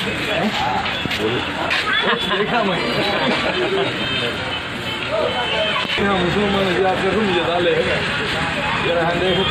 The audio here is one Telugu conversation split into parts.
मुसलमान याद करूँ मुझे डाले जरा हाँ देखो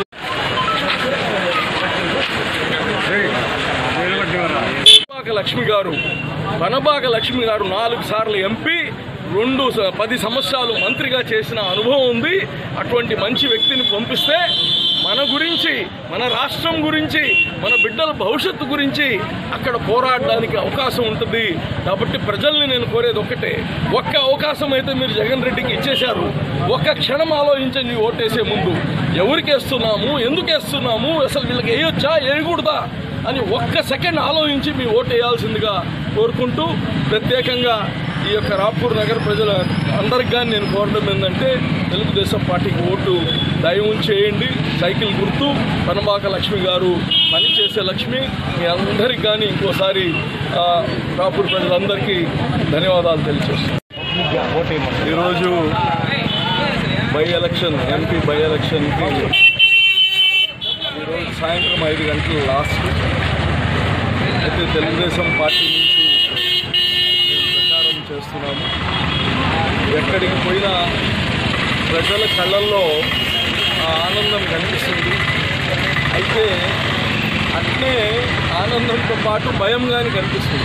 పనబాక లక్ష్మి గారు పనబాక లక్ష్మి గారు నాలుగు సార్లు ఎంపీ రెండు స- పది సంవత్సరాలు మంత్రిగా చేసిన అనుభవం ఉంది అటువంటి మంచి వ్యక్తిని పంపిస్తే మన గురించి మన రాష్ట్రం గురించి మన బిడ్డల భవిష్యత్తు గురించి అక్కడ పోరాడడానికి అవకాశం ఉంటుంది కాబట్టి ప్రజల్ని నేను కోరేది ఒకటే ఒక్క అవకాశం అయితే మీరు జగన్ రెడ్డికి ఇచ్చేశారు ఒక్క క్షణం ఆలోచించండి ఓటేసే ముందు ఎవరికి వేస్తున్నాము ఎందుకు వేస్తున్నాము అసలు వీళ్ళకి వేయొచ్చా వేయకూడదా అని ఒక్క సెకండ్ ఆలోచించి మీ ఓటు వేయాల్సిందిగా కోరుకుంటూ ప్రత్యేకంగా ఈ యొక్క రాపూర్ నగర ప్రజల అందరికి కానీ నేను కోరడం ఏంటంటే తెలుగుదేశం పార్టీకి ఓటు దయం చేయండి సైకిల్ గుర్తు పనబాక లక్ష్మి గారు పనిచేసే లక్ష్మి మీ అందరికి కానీ ఇంకోసారి ఆ, రాపూర్ ప్రజలందరికీ ధన్యవాదాలు తెలియజేస్తాను ఈరోజు బై ఎలక్షన్ ఎంపీ బై ఎలక్షన్కి ఈరోజు సాయంత్రం ఐదు గంటల లాస్ట్ అయితే తెలుగుదేశం పార్టీ నుంచి మేము ప్రచారం చేస్తున్నాము ఎక్కడికి పోయినా ప్రజల కళ్ళల్లో ఆ ఆనందం కనిపిస్తుంది అయితే అట్నే ఆనందంతో పాటు భయం కానీ కనిపిస్తుంది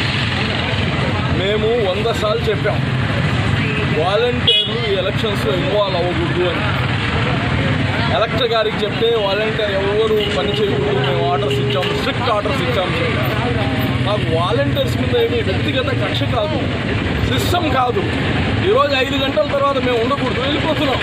మేము వంద సార్లు చెప్పాం వాలంటీర్లు ఈ ఎలక్షన్స్లో ఇన్వాల్వ్ అవ్వకూడదు అని కలెక్టర్ గారికి చెప్తే వాలంటీర్ ఎవరు పని చేయకూడదు మేము ఆర్డర్స్ ఇచ్చాం స్ట్రిక్ట్ ఆర్డర్స్ ఇచ్చాం మాకు వాలంటీర్స్ మీద ఏమీ వ్యక్తిగత కక్ష కాదు సిస్టమ్ కాదు ఈరోజు ఐదు గంటల తర్వాత మేము ఉండకూడదు వెళ్ళిపోతున్నాం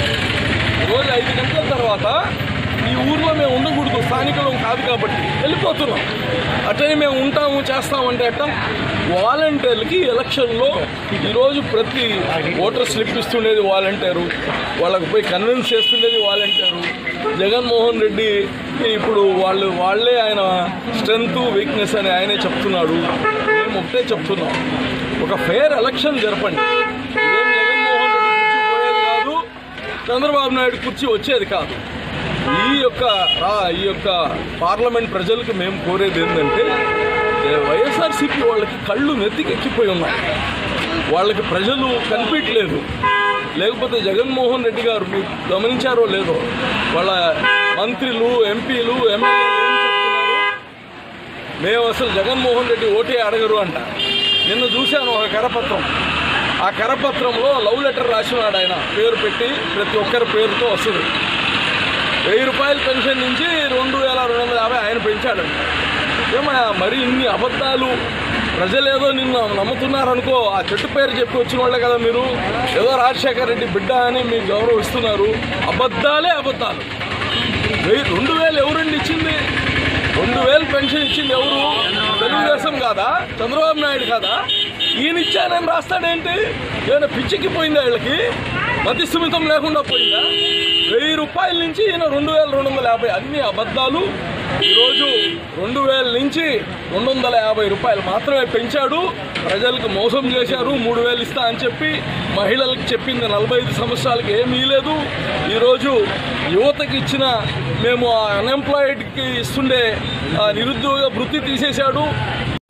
ఈరోజు ఐదు గంటల తర్వాత ఈ ఊర్లో మేము ఉండకూడదు స్థానికులం కాదు కాబట్టి వెళ్ళిపోతున్నాం అట్లనే మేము ఉంటాము చేస్తామంటే అట్ట వాలంటీర్లకి ఎలక్షన్లో ఈరోజు ప్రతి ఓటర్ స్లిప్ ఇస్తుండేది వాలంటీరు వాళ్ళకి పోయి కన్విన్స్ చేస్తుండేది వాలంటీరు జగన్మోహన్ రెడ్డి ఇప్పుడు వాళ్ళు వాళ్ళే ఆయన స్ట్రెంగ్త్ వీక్నెస్ అని ఆయనే చెప్తున్నాడు మేము ఒకటే చెప్తున్నాం ఒక ఫెయిర్ ఎలక్షన్ జరపండి ఇదేం జగన్మోహన్ రెడ్డి కుర్చీ పోయేది కాదు చంద్రబాబు నాయుడు కుర్చీ వచ్చేది కాదు ఈ యొక్క రా ఈ యొక్క పార్లమెంట్ ప్రజలకు మేము కోరేది ఏంటంటే ఏ వైఎస్ఆర్సీపీ వాళ్ళకి కళ్ళు నెత్తికెక్కిపోయి ఉన్నాయి వాళ్ళకి ప్రజలు కనిపించలేదు లేకపోతే జగన్మోహన్ రెడ్డి గారు మీరు గమనించారో లేదో వాళ్ళ మంత్రులు ఎంపీలు ఎమ్మెల్యేలు ఏం చెప్తున్నారు మేము అసలు జగన్మోహన్ రెడ్డి ఓటే అడగరు అంట నిన్న చూశాను ఒక కరపత్రం ఆ కరపత్రంలో లవ్ లెటర్ రాసినాడు ఆయన పేరు పెట్టి ప్రతి ఒక్కరి పేరుతో వస్తుంది వెయ్యి రూపాయల పెన్షన్ నుంచి రెండు వేల రెండు వందల యాభై ఆయన పెంచాడంట ఏమయ్యా మరి ఇన్ని అబద్ధాలు ప్రజలేదో నిన్ను నమ్ముతున్నారనుకో ఆ చెట్టు పేరు చెప్పి వచ్చిన వాళ్ళే కదా మీరు ఏదో రాజశేఖర రెడ్డి బిడ్డ అని మీకు గౌరవిస్తున్నారు అబద్ధాలే అబద్ధాలు వెయ్యి రెండు వేలు ఎవరండి ఇచ్చింది రెండు వేలు పెన్షన్ ఇచ్చింది ఎవరు తెలుగుదేశం కాదా చంద్రబాబు నాయుడు కాదా ఈయన ఇచ్చానని రాస్తాడేంటి ఏమైనా పిచ్చికి పోయిందా వీళ్ళకి మతి సుమితం లేకుండా పోయిందా వెయ్యి రూపాయల నుంచి ఈయన రెండు వేల రెండు వందల యాభై అన్ని అబద్ధాలు ఈరోజు రెండు వేల నుంచి రెండు వందల యాభై రూపాయలు మాత్రమే పెంచాడు ప్రజలకు మోసం చేశారు మూడు వేలు ఇస్తా అని చెప్పి మహిళలకు చెప్పింది నలభై ఐదు సంవత్సరాలకి ఏమీ లేదు ఈరోజు యువతకి ఇచ్చిన మేము అన్ఎంప్లాయిడ్కి ఇస్తుండే ఆ నిరుద్యోగ వృత్తి తీసేశాడు